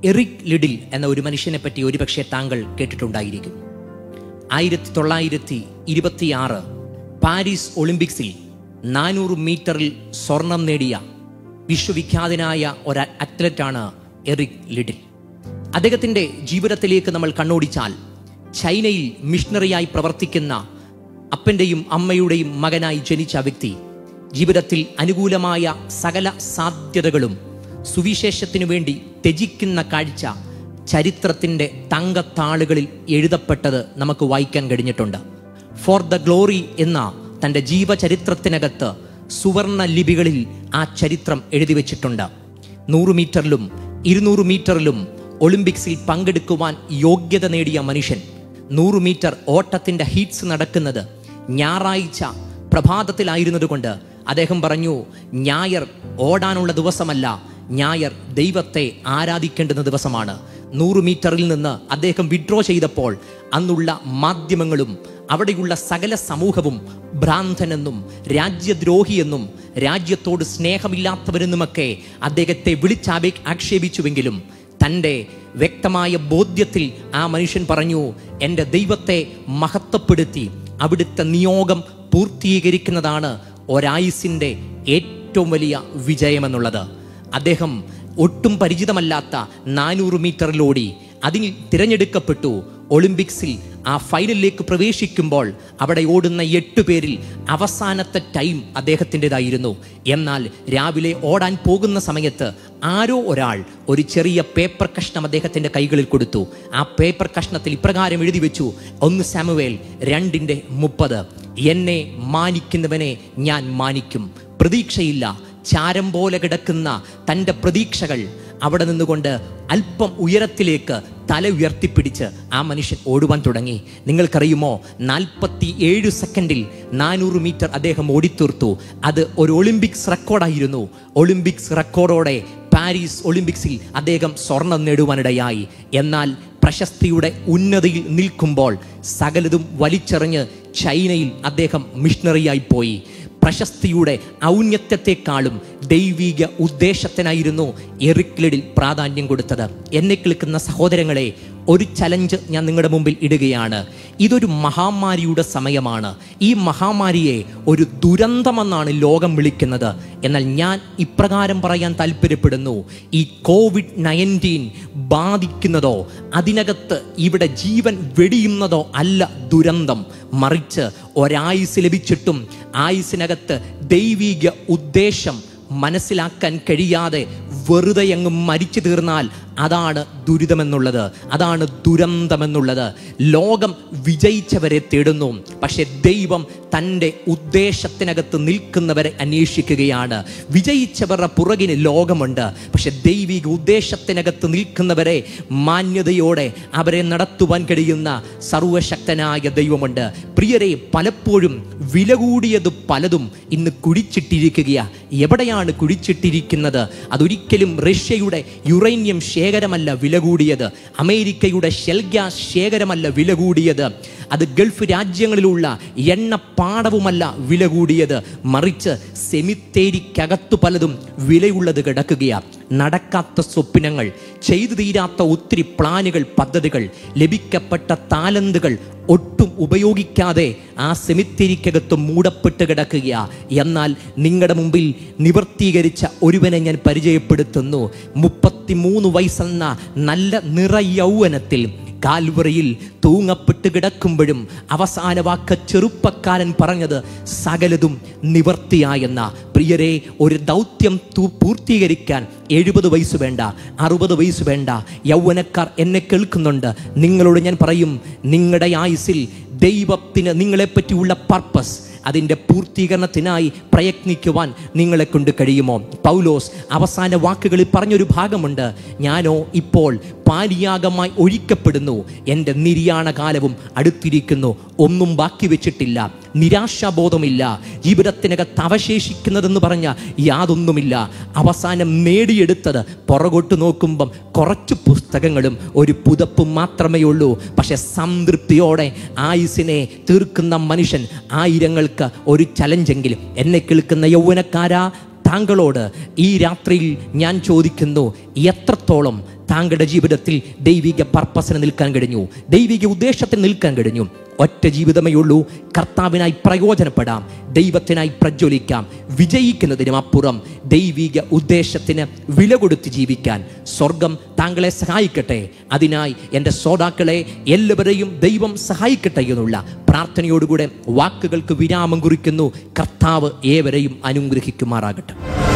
Eric ലിഡിൽ എന്ന ഒരു മനുഷ്യനെ പറ്റി ഒരുപക്ഷെ താങ്കൾ കേട്ടിട്ടുണ്ടായിരിക്കും ആയിരത്തി തൊള്ളായിരത്തി ഇരുപത്തിയാറ് പാരീസ് ഒളിമ്പിക്സിൽ നാനൂറ് മീറ്ററിൽ സ്വർണം നേടിയ വിശ്വവിഖ്യാതനായ ഒരു അത്ലറ്റാണ് എറിക് ലിഡിൽ അദ്ദേഹത്തിൻ്റെ ജീവിതത്തിലേക്ക് നമ്മൾ കണ്ണോടിച്ചാൽ ചൈനയിൽ മിഷണറിയായി പ്രവർത്തിക്കുന്ന അപ്പൻ്റെയും അമ്മയുടെയും മകനായി ജനിച്ച വ്യക്തി ജീവിതത്തിൽ അനുകൂലമായ സകല സാധ്യതകളും സുവിശേഷത്തിനു വേണ്ടി ത്യജിക്കുന്ന കാഴ്ച ചരിത്രത്തിൻ്റെ തങ്കത്താളുകളിൽ എഴുതപ്പെട്ടത് നമുക്ക് വായിക്കാൻ കഴിഞ്ഞിട്ടുണ്ട് ഫോർ ദ ഗ്ലോറി എന്ന തൻ്റെ ജീവചരിത്രത്തിനകത്ത് സുവർണ ലിപികളിൽ ആ ചരിത്രം എഴുതി വച്ചിട്ടുണ്ട് നൂറ് മീറ്ററിലും ഇരുന്നൂറ് മീറ്ററിലും ഒളിമ്പിക്സിൽ പങ്കെടുക്കുവാൻ യോഗ്യത നേടിയ മനുഷ്യൻ നൂറ് മീറ്റർ ഓട്ടത്തിൻ്റെ ഹീറ്റ്സ് നടക്കുന്നത് ഞായറാഴ്ച പ്രഭാതത്തിലായിരുന്നതുകൊണ്ട് അദ്ദേഹം പറഞ്ഞു ഞായർ ഓടാനുള്ള ദിവസമല്ല ഞായർ ദൈവത്തെ ആരാധിക്കേണ്ടുന്ന ദിവസമാണ് നൂറ് മീറ്ററിൽ നിന്ന് അദ്ദേഹം വിഡ്രോ ചെയ്തപ്പോൾ അന്നുള്ള മാധ്യമങ്ങളും അവിടെയുള്ള സകല സമൂഹവും ഭ്രാന്തനെന്നും രാജ്യദ്രോഹിയെന്നും രാജ്യത്തോട് സ്നേഹമില്ലാത്തവരെന്നുമൊക്കെ അദ്ദേഹത്തെ വിളിച്ചാപേ ആക്ഷേപിച്ചുവെങ്കിലും തൻ്റെ വ്യക്തമായ ബോധ്യത്തിൽ ആ മനുഷ്യൻ പറഞ്ഞു എൻ്റെ ദൈവത്തെ മഹത്വപ്പെടുത്തി അവിടുത്തെ നിയോഗം പൂർത്തീകരിക്കുന്നതാണ് ഒരായുസിൻ്റെ ഏറ്റവും വലിയ വിജയമെന്നുള്ളത് അദ്ദേഹം ഒട്ടും പരിചിതമല്ലാത്ത നാനൂറ് മീറ്ററിലോടി അതിൽ തിരഞ്ഞെടുക്കപ്പെട്ടു ഒളിമ്പിക്സിൽ ആ ഫൈനലിലേക്ക് പ്രവേശിക്കുമ്പോൾ അവിടെ ഓടുന്ന എട്ട് പേരിൽ അവസാനത്തെ ടൈം അദ്ദേഹത്തിൻ്റെതായിരുന്നു എന്നാൽ രാവിലെ ഓടാൻ പോകുന്ന സമയത്ത് ആരോ ഒരാൾ ഒരു ചെറിയ പേപ്പർ കഷ്ണം അദ്ദേഹത്തിൻ്റെ കൈകളിൽ കൊടുത്തു ആ പേപ്പർ കഷ്ണത്തിൽ ഇപ്രകാരം എഴുതി വെച്ചു ഒന്ന് സാമുവേൽ രണ്ടിൻ്റെ മുപ്പത് എന്നെ മാനിക്കുന്നവനെ ഞാൻ മാനിക്കും പ്രതീക്ഷയില്ല ചാരം പോലെ കിടക്കുന്ന തൻ്റെ പ്രതീക്ഷകൾ അവിടെ നിന്നുകൊണ്ട് അല്പം ഉയരത്തിലേക്ക് തല ഉയർത്തിപ്പിടിച്ച് ആ മനുഷ്യൻ ഓടുവാൻ തുടങ്ങി നിങ്ങൾക്കറിയുമോ നാൽപ്പത്തി ഏഴ് സെക്കൻഡിൽ നാനൂറ് മീറ്റർ അദ്ദേഹം ഓടിത്തീർത്തു അത് ഒരു ഒളിമ്പിക്സ് റെക്കോർഡായിരുന്നു ഒളിമ്പിക്സ് റെക്കോർഡോടെ പാരീസ് ഒളിമ്പിക്സിൽ അദ്ദേഹം സ്വർണം നേടുവാനിടയായി എന്നാൽ പ്രശസ്തിയുടെ ഉന്നതിയിൽ നിൽക്കുമ്പോൾ സകലതും വലിച്ചെറിഞ്ഞ് ചൈനയിൽ അദ്ദേഹം മിഷണറിയായി പോയി പ്രശസ്തിയുടെ ഔന്നത്യത്തെക്കാളും ദൈവിക ഉദ്ദേശത്തിനായിരുന്നു എറിക്ലിഡിൽ പ്രാധാന്യം കൊടുത്തത് എന്നെ കേൾക്കുന്ന സഹോദരങ്ങളെ ഒരു ചലഞ്ച് ഞാൻ നിങ്ങളുടെ മുമ്പിൽ ഇടുകയാണ് ഇതൊരു മഹാമാരിയുടെ സമയമാണ് ഈ മഹാമാരിയെ ഒരു ദുരന്തമെന്നാണ് ലോകം വിളിക്കുന്നത് എന്നാൽ ഞാൻ ഇപ്രകാരം പറയാൻ താല്പര്യപ്പെടുന്നു ഈ കോവിഡ് നയൻറ്റീൻ ബാധിക്കുന്നതോ അതിനകത്ത് ഇവിടെ ജീവൻ വെടിയുന്നതോ അല്ല ദുരന്തം മറിച്ച് ഒരായുസ് ലഭിച്ചിട്ടും ആയുസിനകത്ത് ദൈവിക ഉദ്ദേശം മനസ്സിലാക്കാൻ കഴിയാതെ വെറുതെ അങ്ങ് മരിച്ചു തീർന്നാൽ അതാണ് ദുരിതമെന്നുള്ളത് അതാണ് ദുരന്തമെന്നുള്ളത് ലോകം വിജയിച്ചവരെ തേടുന്നു പക്ഷെ ദൈവം തൻ്റെ ഉദ്ദേശത്തിനകത്ത് നിൽക്കുന്നവരെ അന്വേഷിക്കുകയാണ് വിജയിച്ചവരുടെ പുറകിന് ലോകമുണ്ട് പക്ഷെ ദൈവിക ഉദ്ദേശത്തിനകത്ത് നിൽക്കുന്നവരെ മാന്യതയോടെ അവരെ നടത്തുവാൻ കഴിയുന്ന സർവശക്തനായ ദൈവമുണ്ട് പ്രിയരെ പലപ്പോഴും വില കൂടിയത് പലതും ഇന്ന് കുഴിച്ചിട്ടിരിക്കുകയാ എവിടെയാണ് കുഴിച്ചിട്ടിരിക്കുന്നത് അതൊരിക്കലും റഷ്യയുടെ യുറേനിയം ശേഖരമല്ല വില കൂടിയത് അമേരിക്കയുടെ ഷെൽ ഗ്യാസ് ശേഖരമല്ല വില കൂടിയത് അത് ഗൾഫ് രാജ്യങ്ങളിലുള്ള എണ്ണപ്പാടവുമല്ല വില കൂടിയത് മറിച്ച് സെമിത്തേരിക്കകത്തു പലതും വിലയുള്ളത് കിടക്കുകയാണ് നടക്കാത്ത സ്വപ്നങ്ങൾ ചെയ്തു തീരാത്ത ഒത്തിരി പ്ലാനുകൾ പദ്ധതികൾ ലഭിക്കപ്പെട്ട താലന്തുകൾ ഒട്ടും ഉപയോഗിക്കാതെ ആ സെമിത്തേരിക്കകത്ത് മൂടപ്പെട്ട് കിടക്കുക എന്നാൽ നിങ്ങളുടെ മുമ്പിൽ നിവർത്തീകരിച്ച ഒരുവനെ ഞാൻ പരിചയപ്പെടുത്തുന്നു മുപ്പത്തിമൂന്ന് വയസ്സെന്ന നല്ല നിറ യൗവനത്തിൽ കാൽവറിയിൽ തൂങ്ങപ്പെട്ട് കിടക്കുമ്പോഴും അവസാന വാക്ക് ചെറുപ്പക്കാരൻ പറഞ്ഞത് സകലതും നിവർത്തിയായെന്ന പ്രിയരെ ഒരു ദൗത്യം തു പൂർത്തീകരിക്കാൻ എഴുപത് വയസ്സ് വേണ്ട അറുപത് വയസ്സ് വേണ്ട യൗവനക്കാർ എന്നെ കേൾക്കുന്നുണ്ട് നിങ്ങളോട് ഞാൻ പറയും നിങ്ങളുടെ ആയുസിൽ ദൈവത്തിന് നിങ്ങളെപ്പറ്റിയുള്ള പർപ്പസ് അതിൻ്റെ പൂർത്തീകരണത്തിനായി പ്രയത്നിക്കുവാൻ നിങ്ങളെ കൊണ്ട് കഴിയുമോ പൗലോസ് അവസാന വാക്കുകളിൽ പറഞ്ഞൊരു ഭാഗമുണ്ട് ഞാനോ ഇപ്പോൾ പാലിയാഗമായി ഒഴിക്കപ്പെടുന്നു എൻ്റെ നിര്യാണ കാലവും അടുത്തിരിക്കുന്നു ഒന്നും ബാക്കി വെച്ചിട്ടില്ല നിരാശാബോധമില്ല ജീവിതത്തിനകത്ത് അവശേഷിക്കുന്നതെന്ന് പറഞ്ഞ യാതൊന്നുമില്ല അവസാനം നേടിയെടുത്തത് പുറകോട്ട് നോക്കുമ്പം കുറച്ച് പുസ്തകങ്ങളും ഒരു പുതപ്പും മാത്രമേ ഉള്ളൂ പക്ഷെ സംതൃപ്തിയോടെ ആയുസിനെ തീർക്കുന്ന മനുഷ്യൻ ആയിരങ്ങൾക്ക് ഒരു ചലഞ്ചെങ്കിലും എന്നെ കേൾക്കുന്ന യൗവനക്കാരാ താങ്കളോട് ഈ രാത്രിയിൽ ഞാൻ ചോദിക്കുന്നു എത്രത്തോളം താങ്കളുടെ ജീവിതത്തിൽ ദൈവിക പർപ്പസിന് നിൽക്കാൻ കഴിഞ്ഞു ദൈവിക ഉദ്ദേശത്തിന് നിൽക്കാൻ കഴിഞ്ഞു ഒറ്റ ജീവിതമേ ഉള്ളൂ കർത്താവിനായി പ്രയോജനപ്പെടാം ദൈവത്തിനായി പ്രജ്വലിക്കാം വിജയിക്കുന്നതിനും അപ്പുറം ദൈവിക ഉദ്ദേശത്തിന് വില കൊടുത്ത് ജീവിക്കാൻ സ്വർഗം താങ്കളെ സഹായിക്കട്ടെ അതിനായി എൻ്റെ ശ്രോതാക്കളെ എല്ലാവരെയും ദൈവം സഹായിക്കട്ടെ എന്നുള്ള പ്രാർത്ഥനയോടുകൂടെ വാക്കുകൾക്ക് വിരാമം കുറിക്കുന്നു കർത്താവ് ഏവരെയും അനുഗ്രഹിക്കുമാറാകട്ടെ